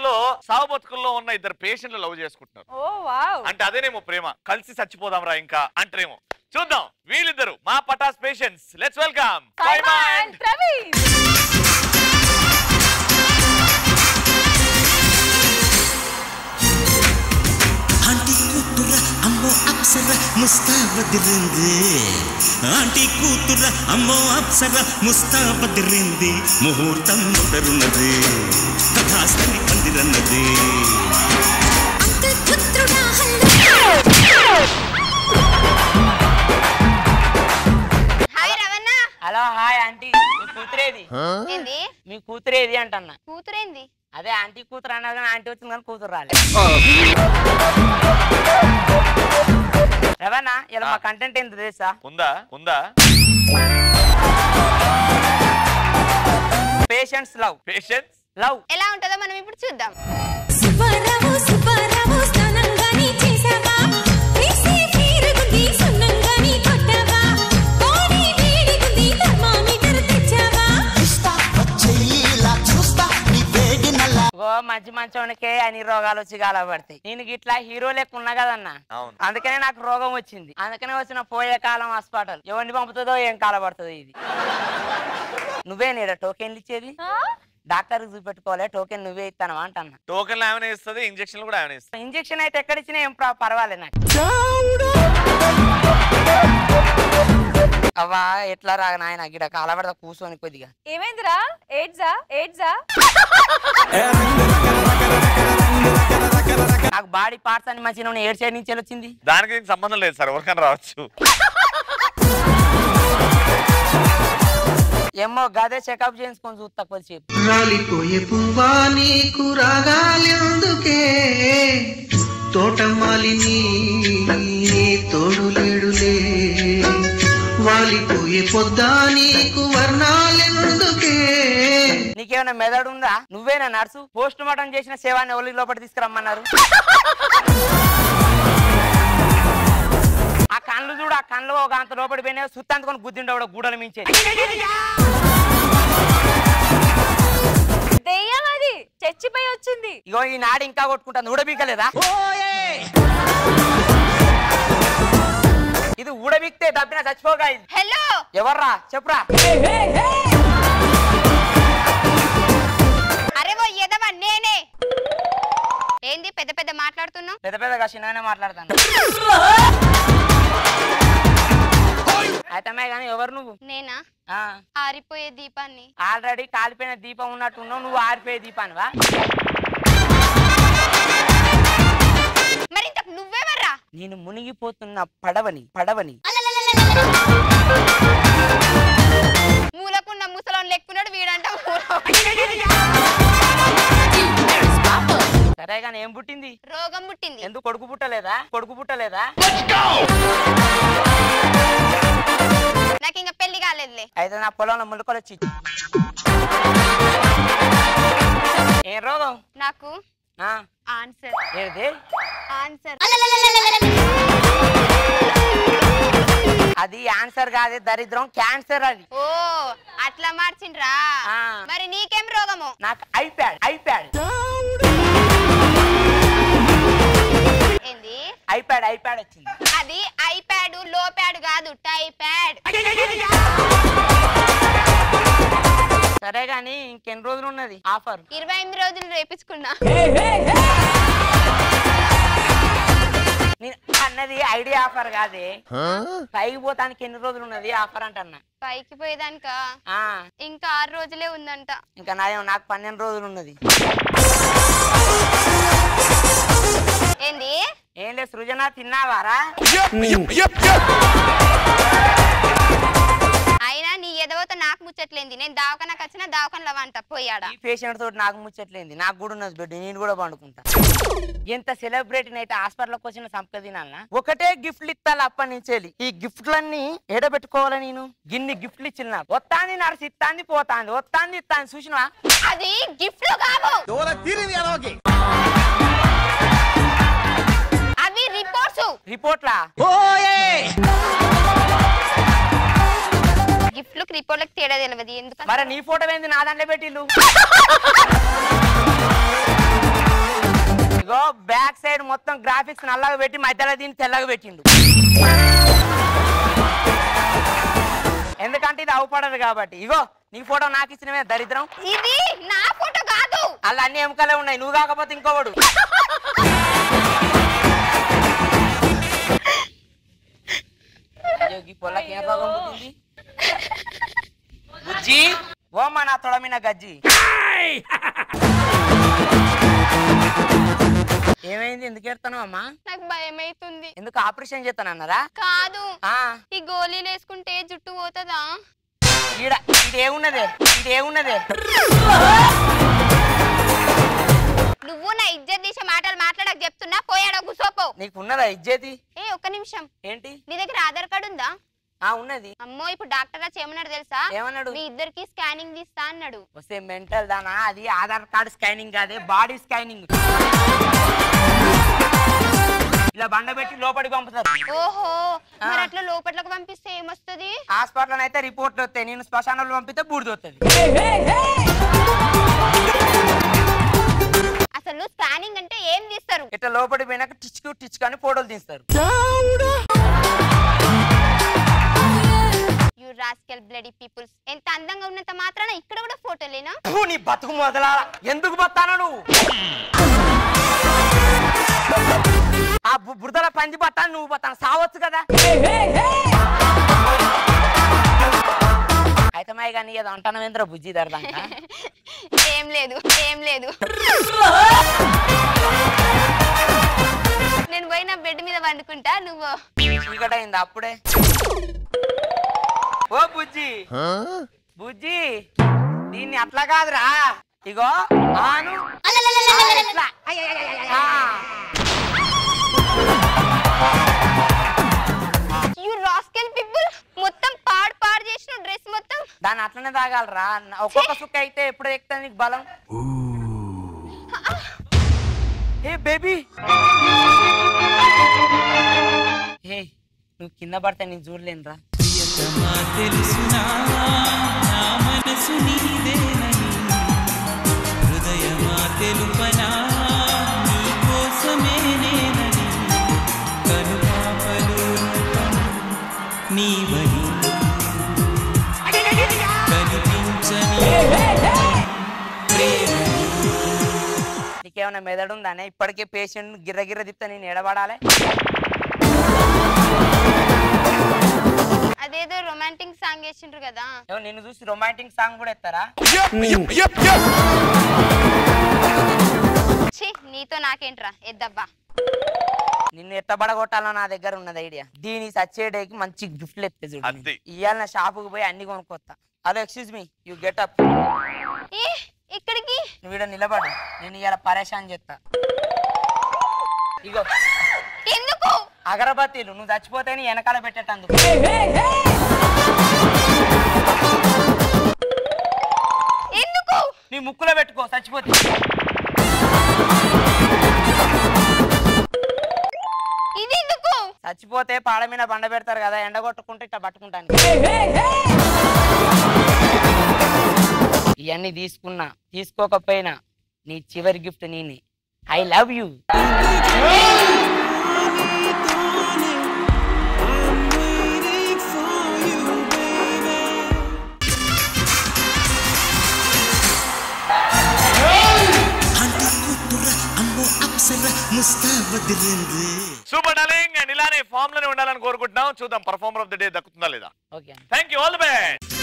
హాస్పిటల్లో సావు బతుకుల్లో ఉన్న ఇద్దరు పేషెంట్లు లవ్ చేసుకుంటున్నారు ఓ వావ్ అంటే అదేనేమో ప్రేమ కలిసి చచ్చిపోదాం రా ఇంకా అంటారేమో చూద్దాం వీళ్ళిద్దరు మా Pataas patients let's welcome Saima and Praveen aunty కూతుర అమ్మో అప్సర ముస్తాబదిరింది ఆంటీ కూతుర అమ్మో అప్సర ముస్తాబదిరింది ముహూర్తం ముదరున్నది కథాస్తని పందిరన్నది హాయ్ రవణ హలో హాయ్ ఆంటీ మీ కూతురేది ఏంది మీ కూతురేది అంటన్నా కూతురేంది అదే ఆంటీ కూతురు అన్నారు కానీ ఆంటీ వచ్చింది కానీ కూతురు రాలే రవణ ఇలా మా కంటెంట్ ఏంటి తెలుసా ఉందా ఉందా పేషెంట్స్ లవ్ పేషెంట్స్ లవ్ ఎలా ఉంటుందో మనం ఇప్పుడు చూద్దాం సుబ్బారావు సుబ్బారావు స్నానంగాని చేసావా వేసి తీరుగుంది సున్నంగాని కొట్టావా బాడీ వేడిగుంది థర్మామీటర్ తెచ్చావా ఓ మంచి మంచోనికే అని రోగాలు వచ్చి గాలపడతాయి నేను ఇట్లా హీరో లెక్క ఉన్నా కదన్నా అవును అందుకనే నాకు రోగం వచ్చింది అందుకనే వచ్చిన పోయే కాలం హాస్పిటల్ ఎవరిని పంపుతుందో ఏం కాలపడుతుందో ఇది నువ్వే నీడ టోకెన్లు ఇచ్చేది డాక్టర్ చూపెట్టుకోవాలి టోకెన్ నువ్వే ఇస్తాను అంటన్నా టోకెన్లు ఏమైనా ఇస్తుంది ఇంజక్షన్లు కూడా ఏమైనా ఇస్తుంది ఇంజక్షన్ అయితే ఎక్కడ ఇచ్చినా ఏం ప్ర- పర్వాలేదు నాకు అవ్వా ఎట్లా రా నాయన గిడ కాలబడదా కూర్చొని కొద్దిగా ఏమైందిరా ఎయిడ్జా ఎయిడ్జా నాకు బాడీ పార్ట్స్ అని మంచిగా ఉన్న ఏడు సైడ్ నుంచి వచ్చింది దానికి దీనికి సంబంధం లేదు సార్ ఎవరికైనా రావచ్చు ఏమో గదే చెకప్ చేయించుకొని చూస్తా కొద్దిసేపు రాలిపోయే పువ్వా నీకు రాగాలెందుకే తోటమాలిని నీ తోడు లేడులే వాలిపోయే పొద్దా నీకు వర్ణాలెందుకే నీకేమైనా మెదడు ఉందా నువ్వేనా నర్సు పోస్ట్ మార్టం చేసిన సేవాన్ని ఒలి లోపల తీసుకురమ్మన్నారు ఆ కళ్ళు చూడు ఆ కళ్ళు ఒక అంత లోపలి పోయినా సుత్తందుకొని గుద్దిండవు గూడలు మించేది దెయ్యం అది చచ్చిపోయి వచ్చింది ఇగో ఈ నాడు ఇంకా కొట్టుకుంటాను ఊడబీకలేదా ఇది ఊడబీక్తే దబ్బిన చచ్చిపోగా ఇది హలో ఎవర్రా చెప్పురా అరే ఓ ఎదవా నేనే ఏంది పెద్ద పెద్ద మాట్లాడుతున్నావు పెద్ద పెద్దగా చిన్నగానే మాట్లాడతాను అయితే కానీ ఎవరు నువ్వు నేనా ఆ ఆరిపోయే దీపాన్ని ఆల్రెడీ కాలిపోయిన దీపం ఉన్నట్టున్నావు నువ్వు ఆరిపోయే దీపానివా మరి ఇంతకు నువ్వెవర్రా నేను మునిగిపోతున్న పడవని పడవని మూలకున్న ముసలోని లెక్కున్నాడు వీడంట సరే కానీ ఏం పుట్టింది రోగం పుట్టింది ఎందుకు కొడుకు పుట్టలేదా కొడుకు పుట్టలేదా నాకు ఇంకా పెళ్లి కాలేదులే అయితే నా పొలంలో ములుకలు వచ్చి ఏం రోగం నాకు ఆ, ఆన్సర్ ఏది ఆన్సర్ అది ఆన్సర్ కాదు దరిద్రం క్యాన్సర్ అది ఓ అట్లా మార్చిండ్రా ఆ. మరి నీకేం రోగము నాకు ఐప్యాడ్ ఐప్యాడ్ ఏంది ఐప్యాడ్ ఐప్యాడ్ వచ్చింది అది ఐప్యాడ్ లో ప్యాడ్ కాదు టైప్యాడ్ సరే గాని ఇంకెన్ని రోజులు ఉన్నది ఆఫర్ ఇరవై ఎనిమిది రోజులు రేపించుకున్నా నేను అన్నది ఐడియా ఆఫర్ కాదే పైకి పోతానికి ఎన్ని రోజులు ఉన్నది ఆఫర్ అంటన్నా పైకి పోయేదానిక ఆ ఇంకా ఆరు రోజులే ఉందంట ఇంకా నాయం నాకు పన్నెండు రోజులు ఉన్నది ఏంది ఏం లేదు సృజన తిన్నావారా అయినా నీ ఎదవతో నాకు ముచ్చట్లేంది నేను దావకనకు వచ్చిన దావకనలో వంట పోయాడా ఈ పేషెంట్ తోటి నాకు ముచ్చట్లేంది నాకు కూడా ఉన్నది బిడ్డ నేను కూడా పండుకుంటా ఎంత సెలబ్రిటీ అయితే హాస్పిటల్కి వచ్చిన సంపద తినాలనా ఒకటే గిఫ్ట్లు ఇస్తాను అప్పటి నుంచి వెళ్ళి. ఈ గిఫ్ట్లన్నీ ఎడబెట్టుకోవాలా నేను గిన్ని గిఫ్ట్లు ఇచ్చిన నాకు వస్తాంది నడిచి ఇస్తాంది పోతాంది వస్తాంది ఇస్తాంది చూసినవా అది గిఫ్ట్లు కావు అవి రిపోర్ట్స్ రిపోర్ట్లా గిఫ్ట్లకు రిపోర్ట్లకు తేడా తెలియదు ఎందుకంటే మరి నీ ఫోటో ఏంది నా దాంట్లో పెట్టిల్లు ఇగో బ్యాక్ సైడ్ మొత్తం గ్రాఫిక్స్ నల్లగా పెట్టి మధ్యలో దీన్ని తెల్లగా పెట్టిండు ఎందుకంటే ఇది అవపడదు కాబట్టి ఇగో నీ ఫోటో నాకు ఇచ్చినవే దరిద్రం ఇది నా ఫోటో కాదు అలా అన్ని ఎముకలే ఉన్నాయి నువ్వు కాకపోతే ఇంకోవాడు అయ్యో, ఈ పొల్లకి ఏం రోగం పుట్టింది? బుజ్జి ఓమ్మా నా తొడమిన గజ్జి ఏమైంది ఎందుకు ఎడతాను అమ్మా నాకు భయం అవుతుంది ఎందుకు ఆపరేషన్ చేస్తానన్నారా కాదు ఆ, ఈ గోళీలు వేసుకుంటే జుట్టు పోతుందా ఈడ ఇదేమున్నదే ఇదేమున్నదే నువ్వు నా ఇజ్జత్ తీసే మాటలు మాట్లాడక చెప్తున్నా పోయాడ కూసోపో నీకు ఉన్నదా ఇజ్జతి ఏ ఒక్క నిమిషం ఏంటి నీ దగ్గర ఆధార్ కార్డు ఉందా ఆ ఉన్నది అమ్మో ఇప్పుడు డాక్టర్ వచ్చి ఏమన్నాడు తెలుసా ఏమన్నాడు మీ ఇద్దరికి స్కానింగ్ తీస్తా అన్నాడు వస్తే మెంటల్ దానా అది ఆధార్ కార్డ్ స్కానింగ్ కాదే బాడీ స్కానింగ్ ఇలా బండ పెట్టి లోపలికి పంపుతారు ఓహో ఆ. మరి అట్లా లోపట్లకు పంపిస్తే ఏమొస్తుంది హాస్పిటల్ అయితే రిపోర్ట్లు వస్తాయి నేను శ్మశానంలో పంపితే బూడిద వస్తుంది అసలు స్కానింగ్ అంటే ఏం తీస్తారు ఇట్లా లోపలికి పోయినాక టిచ్కు టిచ్కు అని ఫోటోలు తీస్తారు యు రాస్కెల్ బ్లడీ పీపుల్స్ ఎంత అందంగా ఉన్నంత మాత్రాన ఇక్కడ కూడా ఫోటోలేనా ఫు, నీ బతుకు మొదలా ఎందుకు బతానా నువ్వు ఆ బు- బురదల పంది పట్టాను నువ్వు పట్టాను సావచ్చు కదా అయితే మాయ కానీ ఏదో అంటానవేంద్ర బుజ్జి దరదాక ఏం లేదు ఏం లేదు నేను పోయి నా బెడ్ మీద వండుకుంటా నువ్వు చీకటైంది అప్పుడే ఓ బుజ్జి బుజ్జి దీన్ని అట్లా కాదురా ఇగో ఆను ఆ, ఇట్లా. ఆ. యు రాస్కెల్ పీపుల్ మొత్తం పాడు పాడు చేసిన డ్రెస్ మొత్తం దాన్ని అట్లనే తాగాలరా ఒక్కొక్క సుక్క అయితే ఎప్పుడు ఎక్కుతా నీకు బలం ఏ బేబీ ఏ నువ్వు కింద పడితే నేను చూడలేనురా ప్రియతమా తెలుసునా నా మనసు నీదేనని హృదయమా తెలుపనా నీ కోసమే నేనని కనుపాపలు నీవని కనిపించని ప్రేమ నీకేమైనా మెదడు ఉందానే ఇప్పటికే పేషెంట్ గిర్ర గిర్ర తిప్తే నేను ఎడబడాలి అదేదో రొమాంటిక్ సాంగ్ వేసిండ్రు కదా ఏమో నిన్ను చూసి రొమాంటిక్ సాంగ్ కూడా ఎత్తారా ఛీ నీతో నాకేంట్రా ఎద్దబ్బా నిన్ను ఎట్టబడగొట్టాలో నా దగ్గర ఉన్నది ఐడియా దీని సచ్చే డేకి మంచి గిఫ్ట్లు ఎత్తే చూడు అద్ది. ఇవాళ నా షాపుకి పోయి అన్ని కొనుక్కొస్తా hello excuse me you get up ఏ ఇక్కడికి నువ్వు ఈడ నిలబడు నేను ఇవాళ పరేషాన్ చేస్తా ఇగో ఎందుకు అగరబత్తీలు నువ్వు చచ్చిపోతే నీ వెనకాల పెట్టేటందుకు ఎందుకు నీ ముక్కులో పెట్టుకో చచ్చిపోతే ఇది ఎందుకు చచ్చిపోతే పాడ మీద బండ పెడతారు కదా ఎండ కొట్టుకుంటే ఇట్లా పట్టుకుంటాను ఇవన్నీ తీసుకున్నా తీసుకోకపోయినా నీ చివరి గిఫ్ట్ నేనే ఐ లవ్ యూ ఆంటీ కూతుర అమ్మో అప్సర ముస్తాబదిరింది సూపర్ డార్లింగ్ అండ్ ఇలానే ఫామ్ లోనే ఉండాలని కోరుకుంటున్నాం చూద్దాం పర్ఫార్మర్ ఆఫ్ ద డే దక్కుతుందా లేదా okay thank you all the best